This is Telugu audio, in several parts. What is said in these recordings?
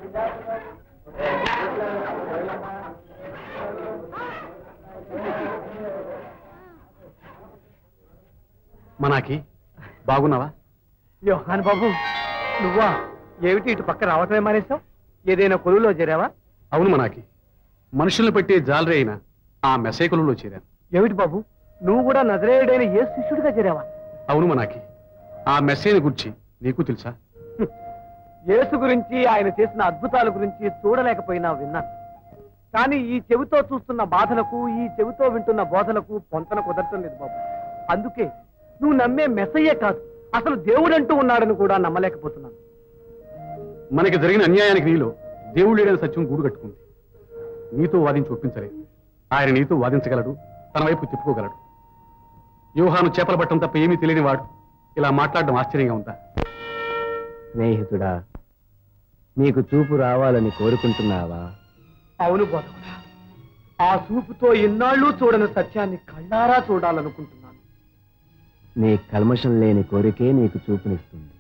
మనాకి బాగున్నావా యోహాన్ బాబు నువ్వా ఏమిటి ఇటు పక్క రావటమే మానేశావు ఏదైనా కొలువులో చేరావా అవును మనాకి మనుషుల్ని పెట్టే జాలరీ అయిన ఆ మెసైకులలో చేరాను ఏమిటి బాబు నువ్వు కూడా నజరేయుడైన ఏ శిష్యుడిగా చేరావా అవును మనాకి ఆ మెస్సేని గురించి నీకు తెలుసా యేసు గురించి ఆయన చేసిన అద్భుతాల గురించి చూడలేకపోయినా విన్నాను కానీ ఈ చెవితో చూస్తున్న బాధలకు ఈ చెవితో వింటున్న బోధలకు పొంతన కుదరటం లేదు బాబు అందుకే నువ్వు నమ్మే మెసయ్యే కాదు అసలు దేవుడంటూ ఉన్నాడని కూడా నమ్మలేకపోతున్నాను మనకి జరిగిన అన్యాయానికి నీలో దేవుడు లేడని సత్యం గూడు కట్టుకుంది నీతో వాదించి ఒప్పించలేదు ఆయన నీతో వాదించగలడు తన వైపు తిప్పుకోగలడు యోహాను చేపల పట్టం తప్ప ఏమీ తెలియని వాడు ఇలా మాట్లాడడం ఆశ్చర్యంగా ఉందా స్నేహితుడా నీకు చూపు రావాలని కోరుకుంటున్నావా అవును బోధకుడా ఆ చూపుతో ఇన్నాళ్ళు చూడని సత్యాన్ని కళ్ళారా చూడాలనుకుంటున్నాను నీ కల్మషం లేని కోరికే నీకు చూపునిస్తుంది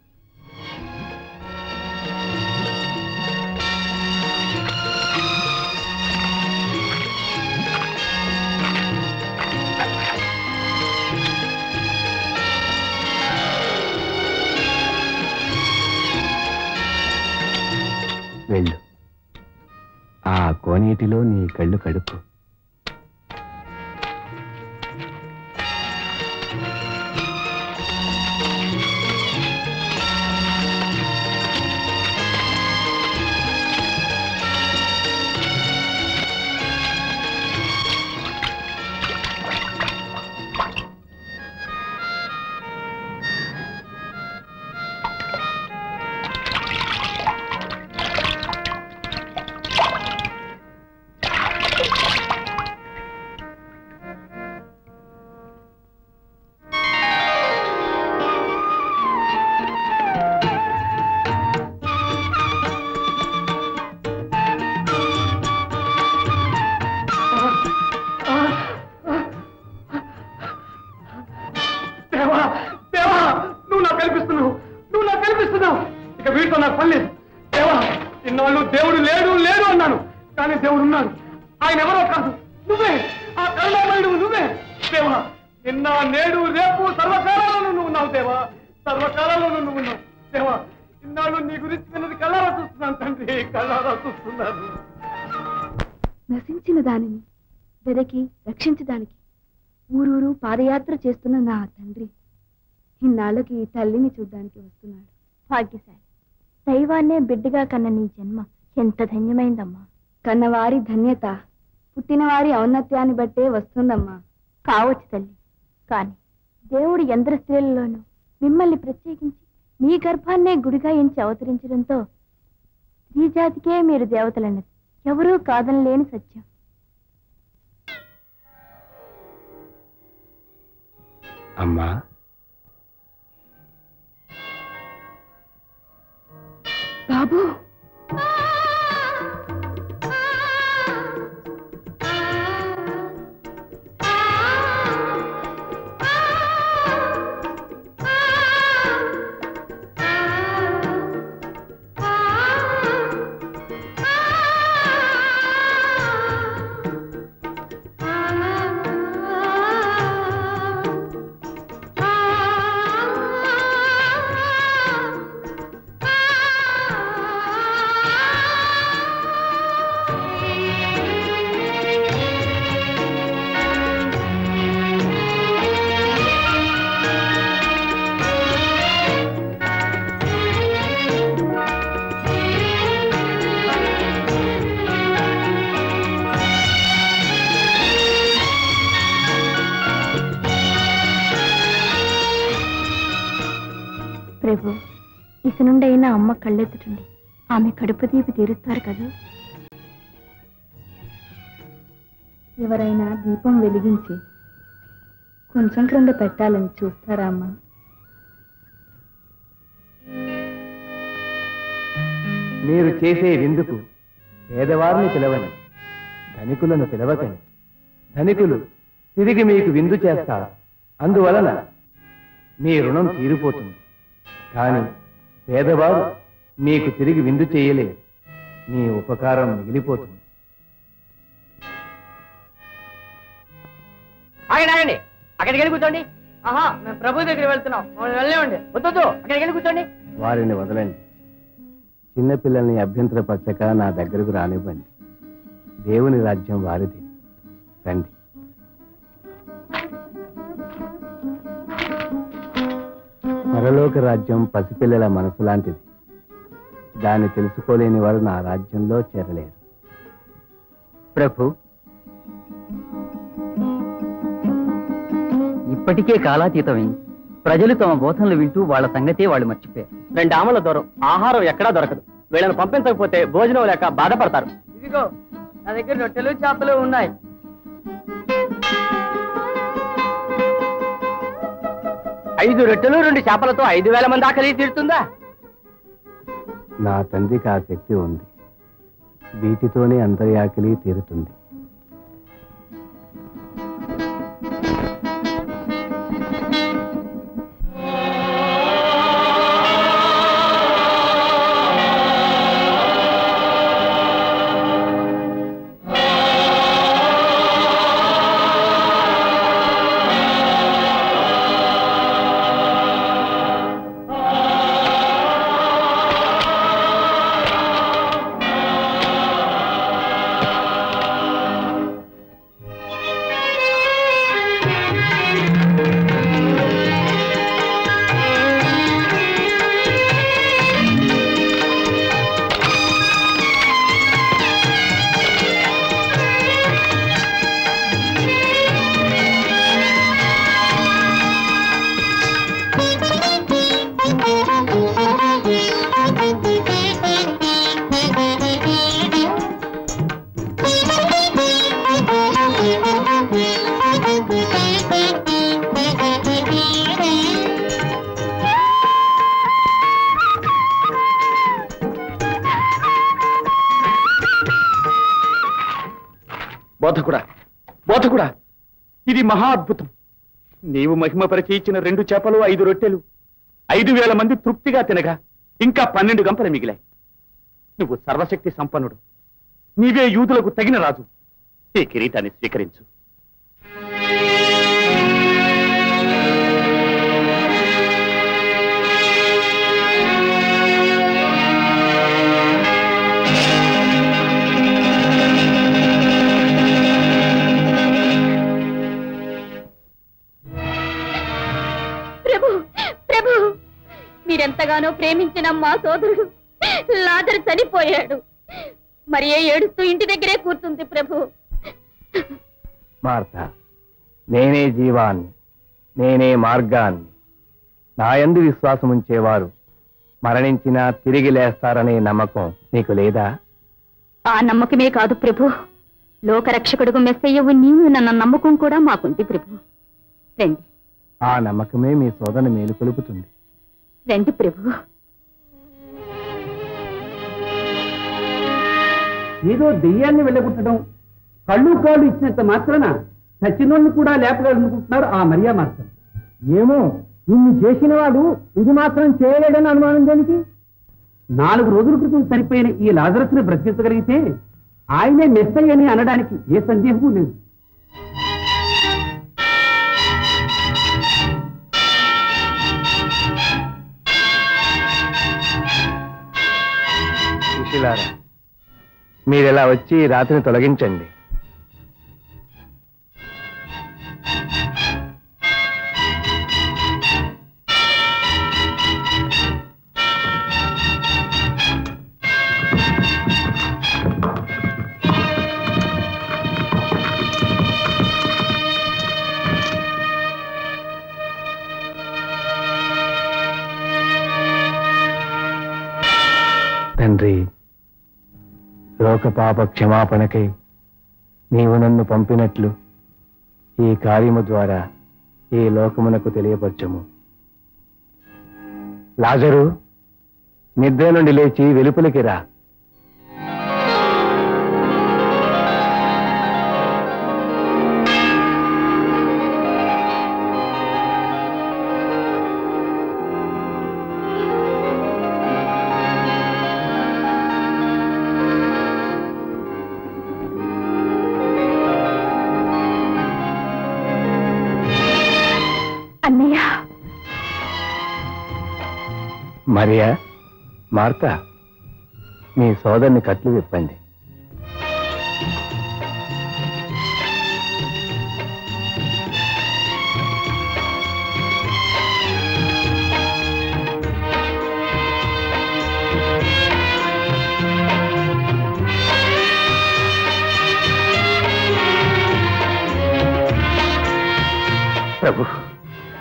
వెళ్ళు ఆ కోనేటిలో నీ కళ్ళు కడుపు దేవా దేవా నువ్వు నాకు కల్పిస్తున్నావు నువ్వు నాకు కల్పిస్తున్నావు ఇక వీటితో నాకు పని లేదు దేవా ఇన్నాళ్ళు దేవుడు లేడు లేడు అన్నాను కానీ దేవుడు ఉన్నాడు ఆయన ఎవరో కాదు నువ్వే ఆ కరుణామయుడు నువ్వే దేవా నిన్న నేడు రేపు సర్వకాలంలో నువ్వు ఉన్నావు దేవా సర్వకాలంలో నువ్వు ఉన్నావు దేవా ఇన్నాళ్ళు నీ గురించి విన్నది కళ్ళారా చూస్తున్నాను తండ్రి కళ్ళారా చూస్తున్నాను నశించిన దానిని వెదకి రక్షించడానికి ఊరూరు పాదయాత్ర చేస్తున్న నా తండ్రి ఇన్నాళ్ళకి ఈ తల్లిని చూడ్డానికి వస్తున్నాడు భాగ్యశాలి దైవాన్నే బిడ్డగా కన్న నీ జన్మ ఎంత ధన్యమైందమ్మా కన్నవారి ధన్యత పుట్టినవారి ఔన్నత్యాన్ని బట్టే వస్తుందమ్మా కావచ్చు తల్లి కాని దేవుడు ఎందరి స్త్రీలలోనూ మిమ్మల్ని ప్రత్యేకించి మీ గర్భాన్నే గుడిగా ఎంచి అవతరించడంతో స్త్రీ జాతికే మీరు దేవతలన్నది ఎవరూ కాదనలేని సత్యం అమ్మా బాబు ప్రభు ఇక నుండైనా అమ్మ కళ్ళెత్తుతుంది ఆమె కడుపు తీపి తీరుస్తారు కదా ఎవరైనా దీపం వెలిగించి కొంచెం క్రింద పెట్టాలని చూస్తారా అమ్మా మీరు చేసే విందుకు పేదవారిని పిలవని ధనికులను పిలవకని ధనికులు తిరిగి మీకు విందు చేస్తారు అందువలన మీ రుణం తీరిపోతుంది కానీ పేదవారు మీకు తిరిగి విందు చేయలేరు మీ ఉపకారం మిగిలిపోతుంది ఆగండి ఆగండి అక్కడికి వెళ్ళి కూర్చోండి ఆహా మేము ప్రభు దగ్గర వెళ్తున్నాం మమ్మల్ని వెళ్ళేవండి వద్దు అక్కడికి వెళ్ళి కూర్చోండి వారిని వదలండి చిన్నపిల్లల్ని అభ్యంతరపరచక నా దగ్గరకు రానివ్వండి దేవుని రాజ్యం వారిది రండి పరలోక రాజ్యం పసిపిల్లల మనసు లాంటిది దాన్ని తెలుసుకోలేని వారు నా రాజ్యంలో చేరలేరు ప్రభు ఇప్పటికే కాలాతీతమై ప్రజలు తమ బోధనలు వింటూ వాళ్ళ సంగతే వాళ్ళు మర్చిపోయారు రెండు ఆమల దూరం ఆహారం ఎక్కడా దొరకదు వీళ్ళని పంపించకపోతే భోజనం లేక బాధపడతారు ఇదిగో నా దగ్గర రొట్టెలు చేపలు ఉన్నాయి ఐదు రొట్టెలు రెండు చేపలతో ఐదు వేల మంది ఆకలి తీరుతుందా నా తండ్రికి ఆ శక్తి ఉంది వీటితోనే అందరి ఆకలి తీరుతుంది బోధకుడా బోధకుడా ఇది మహా అద్భుతం నీవు మహిమపరిచి ఇచ్చిన రెండు చేపలు ఐదు రొట్టెలు ఐదు వేల మంది తృప్తిగా తినగా ఇంకా పన్నెండు గంపలు మిగిలాయి నువ్వు సర్వశక్తి సంపన్నుడు నీవే యూదులకు తగిన రాజు ఈ కిరీటాన్ని స్వీకరించు ప్రభు ప్రభు మీరెంతగానో ప్రేమించిన మా సోదరుడు లాజరు చనిపోయాడు మరి ఏ ఏడుస్తూ ఇంటి దగ్గరే కూర్చుంది ప్రభు మార్త నేనే జీవాన్ని నేనే మార్గాన్ని నాయందు విశ్వాసం ఉంచేవారు మరణించినా తిరిగి లేస్తారనే నమ్మకం నీకు లేదా ఆ నమ్మకమే కాదు ప్రభు లోకరక్షకుడుగు మెస్సయ్యవు నీవు నన్న నమ్మకం కూడా మాకుంది ప్రభు రండి ఆ నమ్మకమే మీ సోదరుని మేలుకొలుపుతుంది రండి ప్రభు ఏదో దెయ్యాన్ని వెళ్ళగొట్టడం కళ్ళు కాళ్ళు ఇచ్చినంత మాత్రాన సచినోళ్ళు కూడా లేపగలనుకుంటున్నారు ఆ మరియా మాస్టర్ ఏమో ఇన్ని చేసిన వాడు ఇది మాత్రం చేయలేడని అనుమానం దేనికి నాలుగు రోజుల క్రితం చనిపోయిన ఈ లాజరస్ని బ్రతికించగలిగితే ఆయనే మెస్సయ్య అని అనడానికి ఏ సందేహము లేదు సుశీలారా మీరిలా వచ్చి ఈ రాత్రిని తొలగించండి తండ్రి లోక పాప క్షమాపణకై నీవు నన్ను పంపినట్లు ఈ కార్యము ద్వారా ఈ లోకమునకు తెలియపరచము లాజరు నిద్ర నుండి లేచి వెలుపలికి రా అన్నయ్య మరియా మార్తా మీ సోదరుని కట్లు విప్పండి ప్రభు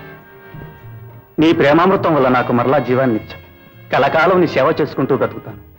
నీ ప్రేమామృతం వల్ల నాకు మరలా జీవాన్ని ఇచ్చా కలకాలం నీ సేవ చేసుకుంటూ బ్రతుకుతాను